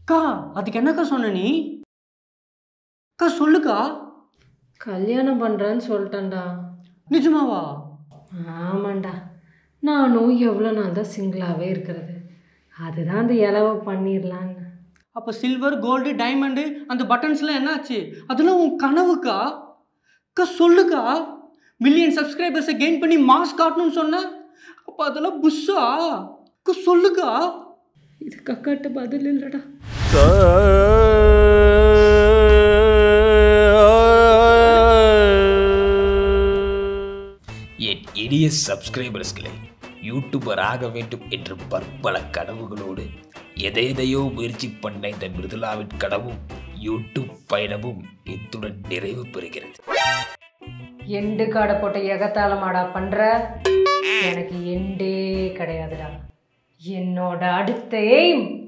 அக்கா அதுக்கு என்னக்கா சொன்ன நீ அக்கா சொல்லுக்கா கல்யாணம் பண்ணுறேன்னு சொல்லிட்டேன்டா நிஜமாவா ஆமாண்டா நானும் எவ்வளோ நாள் தான் சிங்கிளாகவே இருக்கிறது அதுதான் அந்த இலவை பண்ணிடலான்னு அப்போ சில்வர் கோல்டு டைமண்டு அந்த பட்டன்ஸ்லாம் என்னாச்சு அதெல்லாம் உன் கனவுக்கா அக்கா சொல்லுக்கா மில்லியன் சப்ஸ்கிரைபர்ஸை கெயின் பண்ணி மாஸ் காட்டணும்னு சொன்ன அப்போ அதெல்லாம் புஷ்ஷா அக்கா சொல்லுக்கா இது கக்காட்ட பதில் இல்லைடா என் இனிய சப்ஸ்கிரைபர்ஸ்களை யூடியூபர் ஆக வேண்டும் என்ற பற்பல கனவுகளோடு எதையெதையோ முயற்சி பண்ண இந்த மிருதுலாவின் கனவும் யூடியூப் பயணமும் இத்துடன் நிறைவு பெறுகிறது எண்டு காடை போட்ட எகத்தாளமாடா பண்ணுற எனக்கு எண்டே கிடையாதுடா என்னோட அடுத்த எய்ம்